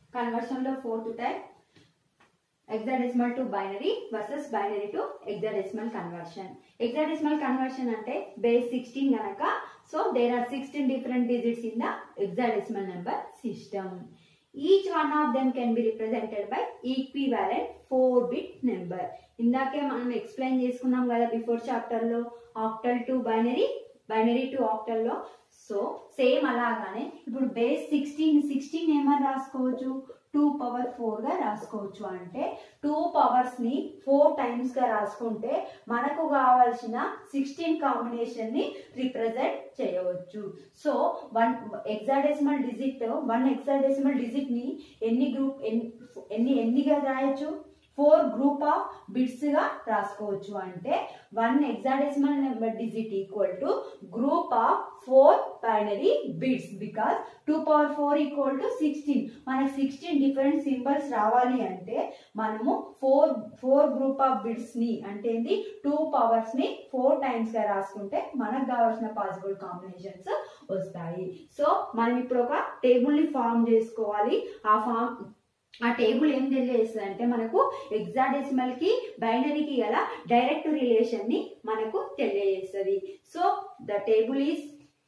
Conversion లో fourth type hexadecimal to binary versus binary to hexadecimal conversion hexadecimal conversion అంటే base sixteen గనక so there are sixteen different digits in the hexadecimal number system each one of them can be represented by equivalent four bit number ఇందాకే మనం explain చేసుకున్నాం కదా before chapter లో octal to binary binary to octal లో so same అలాగానే ఇప్పుడు base sixteen sixteen ఏమని రాసుకోవచ్చు టూ పవర్ ఫోర్ గా రాసుకోవచ్చు అంటే టూ పవర్స్ ని ఫోర్ టైమ్స్ గా రాసుకుంటే మనకు కావాల్సిన సిక్స్టీన్ కాంబినేషన్ ని రిప్రజెంట్ చేయవచ్చు so one hexadecimal digit one hexadecimal digit ని ఎన్ని గ్రూప్ ఎన్ని ఎన్నిగా రాయొచ్చు ఫోర్ గ్రూప్ ఆఫ్ బిట్స్ గా రాసుకోవచ్చు అంటే one hexadecimal number digit equal to group of four binary bits because two power four equal to sixteen మనకి sixteen different symbols రావాలి అంటే మనము four four group of bits ని అంటే ఏంటి టూ పవర్స్ ని ఫోర్ టైమ్స్ గా రాసుకుంటే మనకు కావాల్సిన పాసిబుల్ కాంబినేషన్స్ వస్తాయి సో మనం ఇప్పుడు ఒక టేబుల్ ని ఫామ్ చేసుకోవాలి ఆ ఫామ్ ఆ టేబుల్ ఏం తెలియజేస్తుంది అంటే మనకు ఎగ్జాడెసిమల్ కి బైనరీకి గల డైరెక్ట్ రిలేషన్ ని మనకు తెలియజేస్తుంది so the table is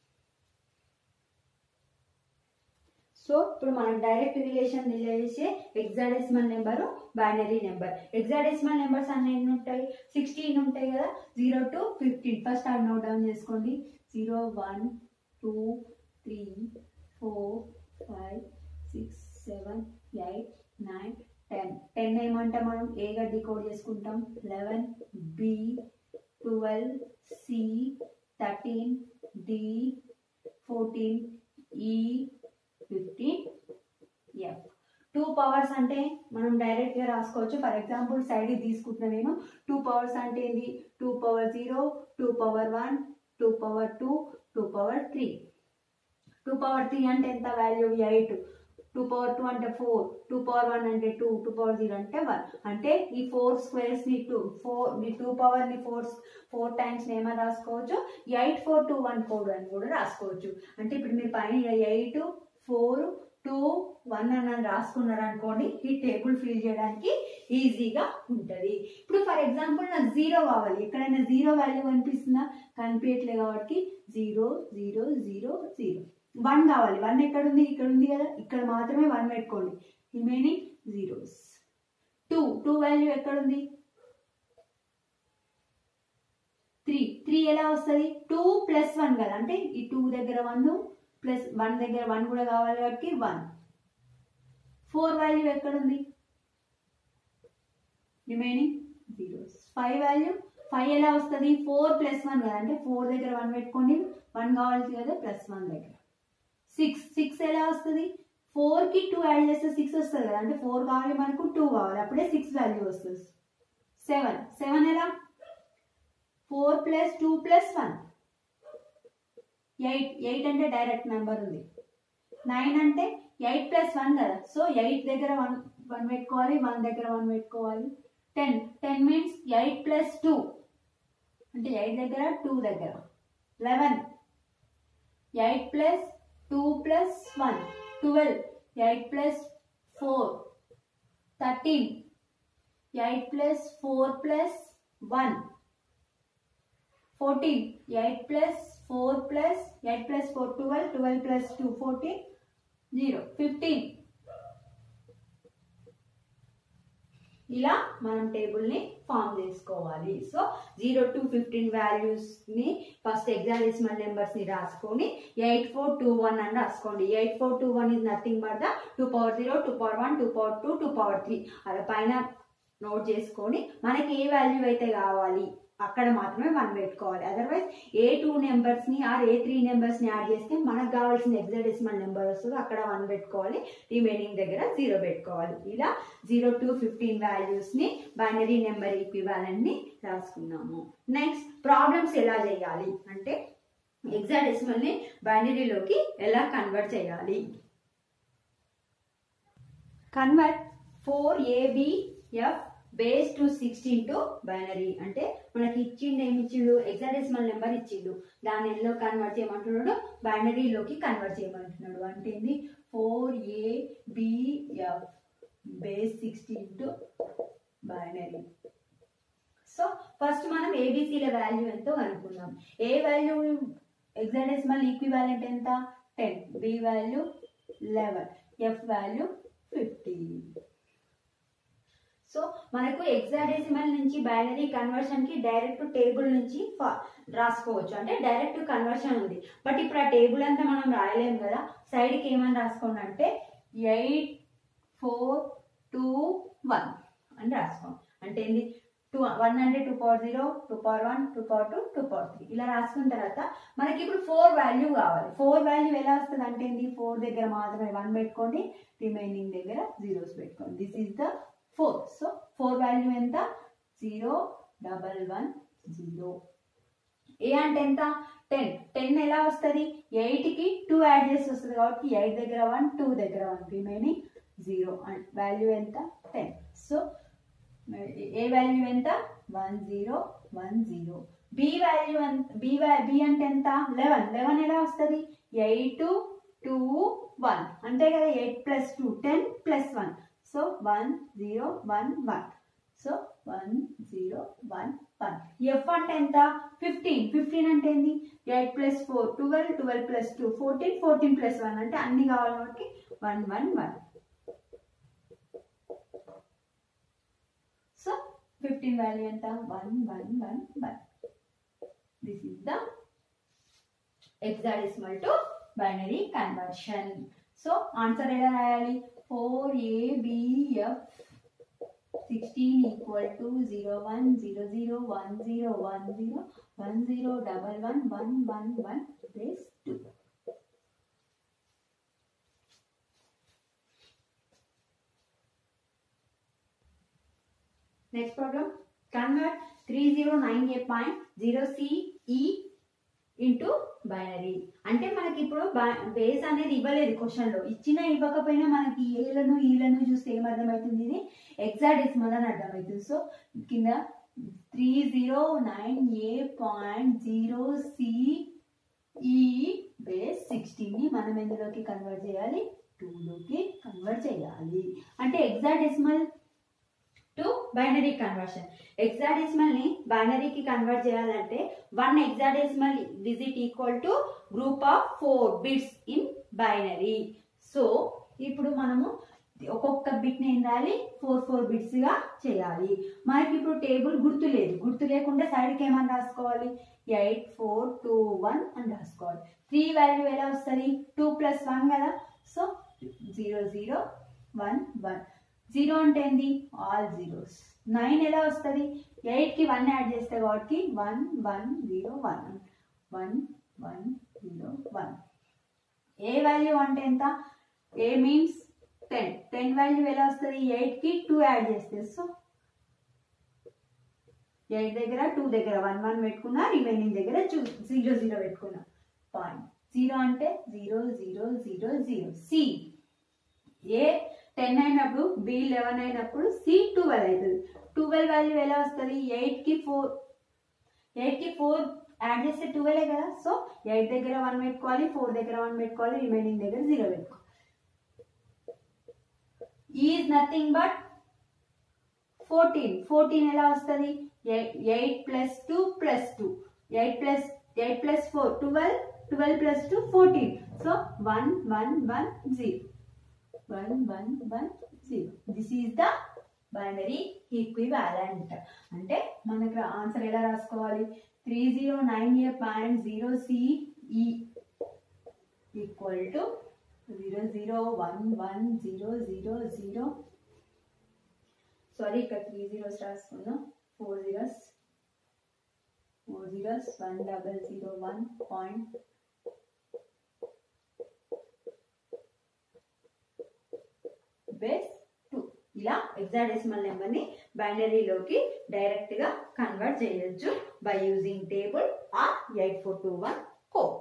so ఇప్పుడు మనం డైరెక్ట్ రిలేషన్ తెలియజేసే hexadecimal number binary number hexadecimal numbers అన్ని ఎన్ని ఉంటాయి సిక్స్టీన్ ఉంటాయి కదా జీరో టు ఫిఫ్టీన్ ఫస్ట్ అది నోట్ డౌన్ చేసుకోండి zero one two three four five six seven eight nine ten ten ఏమంటాం మనం ఏగా డికోడ్ చేసుకుంటాం eleven B twelve C thirteen D fourteen E fifteen F two powers అంటే మనం direct గా రాసుకోవచ్చు ఫర్ ఎగ్జాంపుల్ సైడ్ తీసుకుంటున్నా నేను టూ పవర్స్ అంటే ఏంది two power zero two power one two power two two power three టూ పవర్ త్రీ అంటే ఎంత value eight two power two అంటే ఫోర్ టూ పవర్ వన్ అంటే టూ టూ పవర్ జీరో అంటే వన్ అంటే ఈ ఫోర్ స్క్వేర్స్ ని టూ ఫోర్ ఈ టూ పవర్ ని ఫోర్ ఫోర్ టైమ్స్ ఏమైనా రాసుకోవచ్చు ఎయిట్ ఫోర్ టూ వన్ ఫోర్ అని కూడా రాసుకోవచ్చు అంటే ఇప్పుడు మీరు పైన ఎయిట్ ఫోర్ టూ వన్ అని రాసుకున్నారు అనుకోండి ఈ టేబుల్ ఫిల్ చేయడానికి ఈజీగా ఉంటుంది ఇప్పుడు ఫర్ ఎగ్జాంపుల్ నాకు జీరో కావాలి ఎక్కడైనా జీరో వాల్యూ కనిపిస్తుందా కనిపించట్లే కాబట్టి zero zero zero zero one కావాలి వన్ ఎక్కడ ఉంది ఇక్కడ ఉంది కదా ఇక్కడ మాత్రమే వన్ పెట్టుకోండి remaining zeros two two value ఎక్కడ ఉంది త్రీ త్రీ ఎలా వస్తుంది టూ ప్లస్ వన్ కదా అంటే ఈ టూ దగ్గర వన్ ప్లస్ వన్ దగ్గర వన్ కూడా కావాలి కాబట్టి వన్ ఫోర్ వాల్యూ ఎక్కడ ఉంది remaining zeros five value five ఎలా వస్తుంది ఫోర్ ప్లస్ వన్ కదా అంటే ఫోర్ దగ్గర వన్ పెట్టుకోండి వన్ కావాలి కదా ప్లస్ వన్ దగ్గర సిక్స్ సిక్స్ ఎలా వస్తుంది ఫోర్ కి టూ యాడ్ చేస్తే సిక్స్ వస్తుంది కదా అంటే ఫోర్ కావాలి మనకు టూ కావాలి అప్పుడే సిక్స్ వాల్యూ వస్తుంది సెవెన్ సెవెన్ ఎలా four plus two plus one eight eight అంటే డైరెక్ట్ నెంబర్ ఉంది నైన్ అంటే ఎయిట్ ప్లస్ వన్ కదా సో ఎయిట్ దగ్గర వన్ వన్ పెట్టుకోవాలి వన్ దగ్గర వన్ పెట్టుకోవాలి ten ten means eight plus two అంటే ఎయిట్ దగ్గర టూ దగ్గర eleven eight plus two plus one twelve eight plus four thirteen eight plus four plus one fourteen eight plus four plus eight plus four twelve twelve plus two fourteen zero fifteen ఇలా మనం table ని form చేసుకోవాలి so zero to fifteen values ని first hexadecimal numbers ని రాసుకొని eight four two one అని రాసుకోండి eight four two one is nothing but the two power zero two power one two power two two power three అలా పైన note చేసుకొని మనకి ఏ value అయితే కావాలి అక్కడ మాత్రమే వన్ పెట్టుకోవాలి అదర్వైజ్ ఏ టూ నెంబర్స్ ని ఆర్ ఏ త్రీ నెంబర్స్ ని యాడ్ చేస్తే మనకు కావాల్సిన ఎగ్జాడెసిమల్ నెంబర్ వస్తుంది అక్కడ వన్ పెట్టుకోవాలి రిమైనింగ్ దగ్గర జీరో పెట్టుకోవాలి ఇలా జీరో టు ఫిఫ్టీన్ వాల్యూస్ ని బైనరీ నెంబర్ ఈక్వివాలెంట్ ని రాసుకున్నాము నెక్స్ట్ ప్రాబ్లమ్స్ ఎలా చేయాలి అంటే ఎగ్జాడెసిమల్ ని బైనరీలోకి ఎలా కన్వర్ట్ చేయాలి convert for ABF base to sixteen to binary అంటే మనకి ఇచ్చిండు ఏమి ఇచ్చిండు ఎగ్జాడెసిమల్ నెంబర్ ఇచ్చిండు దాన్ని ఎల్లో కన్వర్ట్ చేయమంటున్నాడు బైనరీలోకి కన్వర్ట్ చేయమంటున్నాడు అంటే ఏంది four A BF base sixteen to binary so first మనం ఏబిసిల వాల్యూ ఎంతో కనుక్కుందాం ఏ వాల్యూ ఎగ్జాడెసిమల్ ఈక్వివాలెంట్ ఎంత ten B value eleven F value fifteen so మనకు ఎగ్జాడెసిమల్ నుంచి బైనరీ కన్వర్షన్ కి డైరెక్ట్ టేబుల్ నుంచి ఫా- రాసుకోవచ్చు అంటే డైరెక్ట్ కన్వర్షన్ ఉంది బట్ ఇప్పుడు ఆ టేబుల్ అంతా మనం రాయలేము కదా సైడ్ కి ఏమని రాసుకోండి అంటే ఎయిట్ ఫోర్ టూ వన్ అని రాసుకోండి అంటే ఏంది టూ వన్ అంటే two power zero two power one two power two two power three ఇలా రాసుకున్న తర్వాత మనకి ఇప్పుడు ఫోర్ వాల్యూ కావాలి ఫోర్ వాల్యూ ఎలా వస్తుంది అంటే ఏంది ఫోర్ దగ్గర మాత్రమే వన్ పెట్టుకోండి రిమైనింగ్ దగ్గర జీరోస్ పెట్టుకోండి this is the four so four value ఎంత zero double one zero A అంటే ఎంత టెన్ టెన్ ఎలా వస్తుంది ఎయిట్కి టూ యాడ్ చేసి వస్తుంది కాబట్టి ఎయిట్ దగ్గర వన్ టూ దగ్గర one remaining zero and value ఎంత టెన్ సో ఏ వాల్యూ ఎంత one zero one zero B value ఎంత బి బి అంటే ఎంత లెవెన్ లెవెన్ ఎలా వస్తుంది ఎయిట్ టూ వన్ అంతే కదా eight plus two ten plus one so one zero one one so one zero one one F అంటే ఎంత ఫిఫ్టీన్ ఫిఫ్టీన్ అంటే ఏంది eight plus four twelve twelve plus two fourteen fourteen plus one అంటే అన్ని కావాలి కాబట్టి one one one so fifteen value ఎంత one one one one this is the hexadecimal to binary conversion. So answer ఎలా రాయాలి four A BF sixteen equal to zero one zero zero one zero one zero one zero double one one one one base two next problem convert three zero nine eight point zero CE into binary అంటే మనకి ఇప్పుడు base అనేది ఇవ్వలేదు క్వశ్చన్లో ఇచ్చిన ఇవ్వకపోయినా మనకి ఏలను ఈలను చూస్తే ఏం అర్థమవుతుంది ఇది ఎగ్జాడెసిమల్ అని అర్థమవుతుంది సో కింద three zero nine A point zero CE base సిక్స్టీన్ని మనం ఎందులోకి కన్వర్ట్ చేయాలి టూలోకి కన్వర్ట్ చేయాలి అంటే hexadecimal to binary conversion hexadecimal ని బైనరీకి కన్వర్ట్ చేయాలంటే one hexadecimal digit equal to group of four bits in binary so ఇప్పుడు మనము ఒక్కొక్క బిట్ ని ఏం రాయాలి ఫోర్ ఫోర్ బిట్స్ గా చేయాలి మనకి ఇప్పుడు టేబుల్ గుర్తు లేదు గుర్తు లేకుండా సైడ్ కి ఏమని రాసుకోవాలి ఎయిట్ ఫోర్ టూ వన్ అని రాసుకోవాలి త్రీ వాల్యూ ఎలా వస్తుంది టూ ప్లస్ వన్ కదా so zero zero one one zero అంటే ఏంది ఆల్ జీరోస్ నైన్ ఎలా వస్తుంది ఎయిట్కి వన్ యాడ్ చేస్తే కాబట్టి one one zero one one one zero one A value అంటే ఎంత A means ten ten value ఎలా వస్తుంది ఎయిట్కి టూ యాడ్ చేస్తే సో ఎయిట్ దగ్గర టూ దగ్గర వన్ వన్ పెట్టుకున్నా రిమైనింగ్ దగ్గర జీరో జీరో పెట్టుకున్నా పాయింట్ జీరో అంటే zero zero zero zero C A ten అయినప్పుడు బి లెవెన్ అయినప్పుడు సి ట్వెల్వ్ అవుతుంది ట్వెల్వ్ వాల్యూ ఎలా వస్తుంది ఎయిట్కి ఫోర్ ఎయిట్కి ఫోర్ యాడ్ చేస్తే ట్వెల్వే కదా సో ఎయిట్ దగ్గర వన్ పెట్టుకోవాలి ఫోర్ దగ్గర వన్ పెట్టుకోవాలి రిమైనింగ్ దగ్గర జీరో పెట్టుకోవాలి is nothing but fourteen fourteen ఎలా వస్తుంది eight plus two plus two eight plus eight plus four twelve twelve plus two fourteen so one one one zero one one one zero this is the binary equivalent అంటే మనకు answer ఎలా రాసుకోవాలి three zero nine A point zero CE equal to zero zero one one zero zero zero sorry ఇక్కడ three zeros రాసుకుందాం four zeros four zeros one double zero one point base two ఇలా hexadecimal నెంబర్ని బైనరీలోకి డైరెక్ట్గా convert చేయొచ్చు by using table or eight four two one code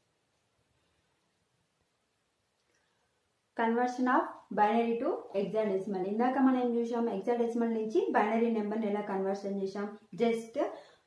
conversion of binary to hexadecimal ఇందాక మనం ఏం చూసాం ఎగ్జాడెసిమల్ నుంచి బైనరీ నెంబర్ని ఎలా కన్వర్షన్ చేసాం జస్ట్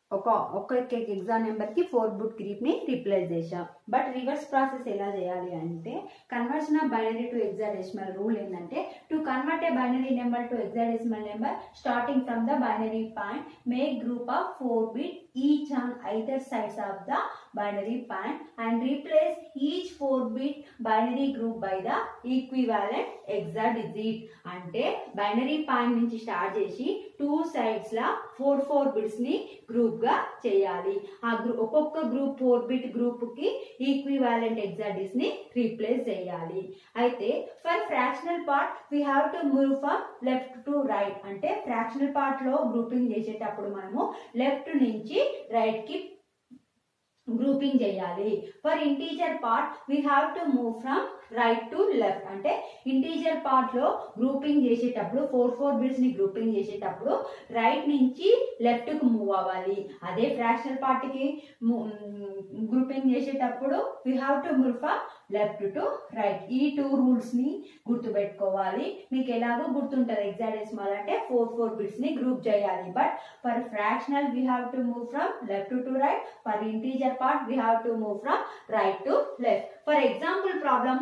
ఒక ఒక్క ఎగ్జామ్ నెంబర్కి ఫోర్ బుట్ గ్రూప్ని రిప్లేస్ చేసాం బట్ రివర్స్ ప్రాసెస్ ఎలా చేయాలి అంటే conversion of binary to hexadecimal rule ఏంటంటే to convert a binary number to hexadecimal number starting from the binary point make group of four bit each on either sides of the binary point and replace each four bit binary group by the equivalent hexa digit అంటే binary point నుంచి start చేసి two sides లా four four bits ని group గా చేయాలి ఆ group ఒక్కొక్క group four bit group కి ఈక్వివాలెంట్ ఎగ్జాడిస్ ని రీప్లేస్ చేయాలి అయితే for fractional part we have to move from left to right అంటే ఫ్రాక్షనల్ పార్ట్ లో గ్రూపింగ్ చేసేటప్పుడు మనము లెఫ్ట్ నుంచి రైట్ కి గ్రూపింగ్ చేయాలి for integer part we have to move from right to left అంటే ఇంటీజర్ పార్ట్ లో గ్రూపింగ్ చేసేటప్పుడు ఫోర్ ఫోర్ బిట్స్ ని గ్రూపింగ్ చేసేటప్పుడు రైట్ నుంచి లెఫ్ట్ కు మూవ్ అవ్వాలి అదే ఫ్రాక్షనల్ పార్ట్ కి గ్రూపింగ్ చేసేటప్పుడు we have to move from left to right ఈ టూ రూల్స్ ని గుర్తుపెట్టుకోవాలి మీకు ఎలాగో గుర్తుంటది ఎగ్జాడెసిమల్ అంటే ఫోర్ ఫోర్ బిట్స్ ని గ్రూప్ చేయాలి but for fractional we have to move from left to right for integer part we have to move from right to left for example problem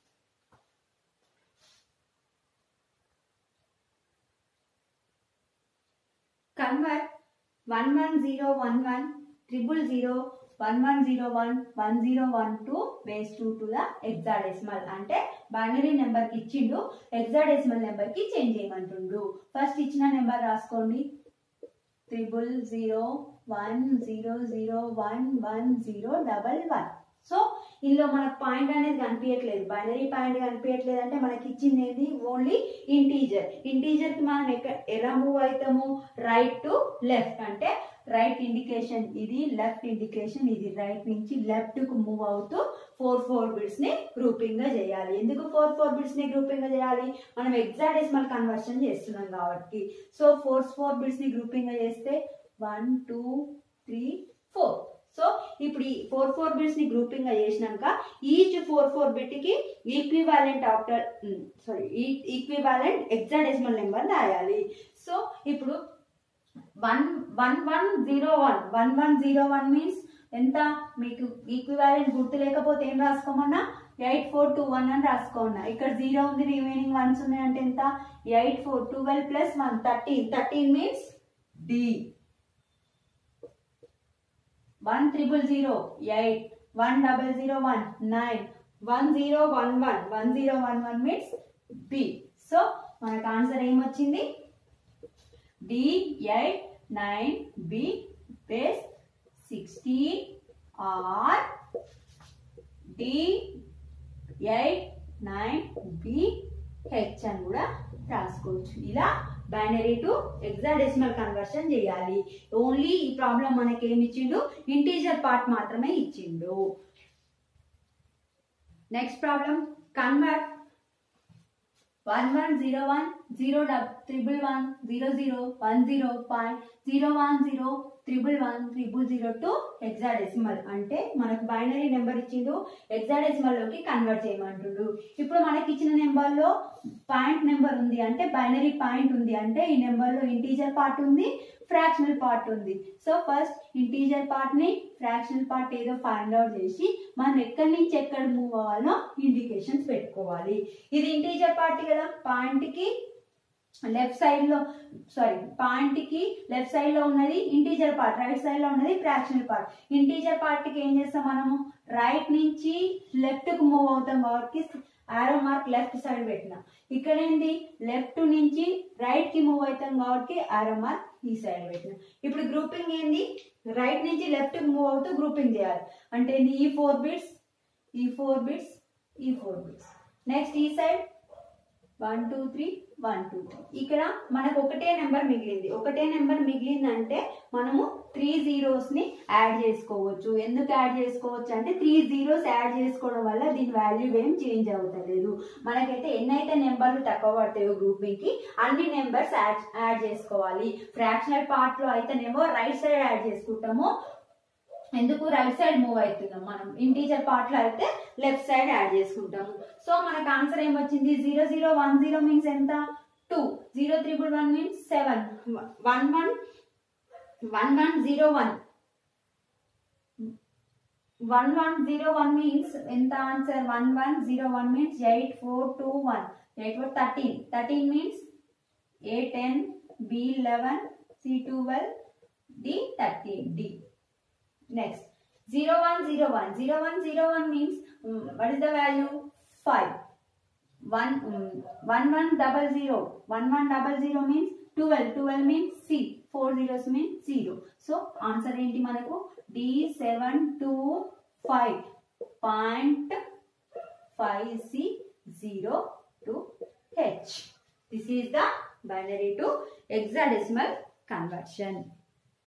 convert 11011 triple zero 1101 1012 base 2 to the hexadecimal అంటే binary number కి ఇచ్చిండు hexadecimal number కి change చేయమంటుండు first ఇచ్చిన number రాసుకోండి triple zero one zero zero one one zero double one so ఇందులో మనకు point అనేది కనిపించట్లేదు బైనరీ పాయింట్ కనిపించట్లేదు అంటే మనకి ఇచ్చింది ఏంటి ఓన్లీ ఇంటీజర్ ఇంటీజర్ కి మనం ఎక్కడ ఎలా మూవ్ అవుతాము రైట్ టు లెఫ్ట్ అంటే రైట్ ఇండికేషన్ ఇది లెఫ్ట్ ఇండికేషన్ ఇది రైట్ నుంచి లెఫ్ట్ కు మూవ్ అవుతూ ఫోర్ ఫోర్ బిట్స్ ని గ్రూపింగ్ గా చేయాలి ఎందుకు ఫోర్ ఫోర్ బిట్స్ ని గ్రూపింగ్ గా చేయాలి మనం ఎగ్జాడెసిమల్ కన్వర్షన్ చేస్తున్నాం కాబట్టి సో ఫోర్ ఫోర్ బిట్స్ ని గ్రూపింగ్ గా చేస్తే one two three four so ఇప్పుడు ఈ ఫోర్ ఫోర్ బిట్స్ ని గ్రూపింగ్ గా చేసినాక ఈచ్ ఫోర్ ఫోర్ బిట్ కి equivalent after sorry equivalent hexadecimal number రాయాలి సో ఇప్పుడు one one one zero one one one zero one means ఎంత మీకు ఈక్వివాలెంట్ గుర్తు లేకపోతే ఏం రాసుకోమన్నా ఎయిట్ ఫోర్ టూ వన్ అని రాసుకోమన్నా ఇక్కడ జీరో ఉంది రిమైనింగ్ వన్స్ ఉన్నాయంటే ఎంత eight four twelve plus one thirteen thirteen means D one triple zero eight one double zero one nine one zero one one one zero one one means B so మనకు answer ఏమొచ్చింది D eight nine B base sixteen or D eight nine B H అని కూడా రాసుకోవచ్చు ఇలా binary to hexadecimal conversion చేయాలి only ఈ problem మనకి ఏమి ఇచ్చిండు ఇంటీజర్ పార్ట్ మాత్రమే ఇచ్చిండు next problem convert one one zero one zero double triple one zero zero one zero point zero one zero triple one triple zero to hexadecimal అంటే మనకు binary number ఇచ్చిండు hexadecimal లోకి convert చేయమంటుండు ఇప్పుడు మనకి ఇచ్చిన నెంబర్ లో పాయింట్ నెంబర్ ఉంది అంటే బైనరీ పాయింట్ ఉంది అంటే ఈ నెంబర్ లో ఇంటీజర్ పార్ట్ ఉంది ఫ్రాక్షనల్ పార్ట్ ఉంది సో ఫస్ట్ ఇంటీజర్ పార్ట్ ని ఫ్రాక్షనల్ పార్ట్ ఏదో ఫైండ్ అవుట్ చేసి మనం ఎక్కడి నుంచి ఎక్కడ మూవ్ అవ్వాలో ఇండికేషన్స్ పెట్టుకోవాలి ఇది ఇంటీజర్ పార్ట్ కదా పాయింట్ కి లెఫ్ట్ సైడ్ లో సారీ పాయింట్ కి లెఫ్ట్ సైడ్ లో ఉన్నది ఇంటీజర్ పార్ట్ రైట్ సైడ్ లో ఉన్నది ఫ్రాక్షనల్ పార్ట్ ఇంటీజర్ పార్ట్ కి ఏం చేస్తాం మనము రైట్ నుంచి లెఫ్ట్ కు మూవ్ అవుతాం కాబట్టి ఆరో మార్క్ లెఫ్ట్ సైడ్ పెట్టిన ఇక్కడ ఏంది లెఫ్ట్ నుంచి రైట్ కి మూవ్ అవుతాం కాబట్టి ఆరో మార్క్ ఈ సైడ్ పెట్టిన ఇప్పుడు గ్రూపింగ్ ఏంది రైట్ నుంచి లెఫ్ట్ కి మూవ్ అవుతూ గ్రూపింగ్ చేయాలి అంటే ఏంది? ఈ ఫోర్ బిట్స్ ఈ ఫోర్ బిట్స్ ఈ ఫోర్ బిట్స్ నెక్స్ట్ ఈ side one two three one two three ఇక్కడ మనకు ఒకటే నెంబర్ మిగిలింది ఒకటే నెంబర్ మిగిలిందంటే మనము త్రీ జీరోస్ ని యాడ్ చేసుకోవచ్చు ఎందుకు యాడ్ చేసుకోవచ్చు అంటే త్రీ జీరోస్ యాడ్ చేసుకోవడం వల్ల దీని వాల్యూ ఏం చేంజ్ అవుతలేదు మనకైతే ఎన్నైతే నెంబర్లు తక్కువ పడతాయో గ్రూపింగ్ కి అన్ని నెంబర్స్ యాడ్ యాడ్ చేసుకోవాలి ఫ్రాక్షనల్ పార్ట్ లో అయితేనేమో రైట్ సైడ్ యాడ్ చేసుకుంటాము ఎందుకు రైట్ సైడ్ మూవ్ అవుతున్నాం మనం ఇంటీజర్ పార్ట్ లో అయితే లెఫ్ట్ సైడ్ యాడ్ చేసుకుంటాము సో మనకు ఆన్సర్ ఏమొచ్చింది zero zero one zero means ఎంత two zero triple one means seven one one one one zero one one one zero one means ఎంత answer one one zero one means eight four two one eight four thirteen thirteen means A ten B eleven C twelve D thirteen D next zero one zero one zero one zero one means what is the value 5 1 1 1 double 0 1 1 double 0 means 12 12 means c 4 zeros means 0 so answer ఏంటి మనకు d 7 2 5 point five C zero to H this is the binary to hexadecimal conversion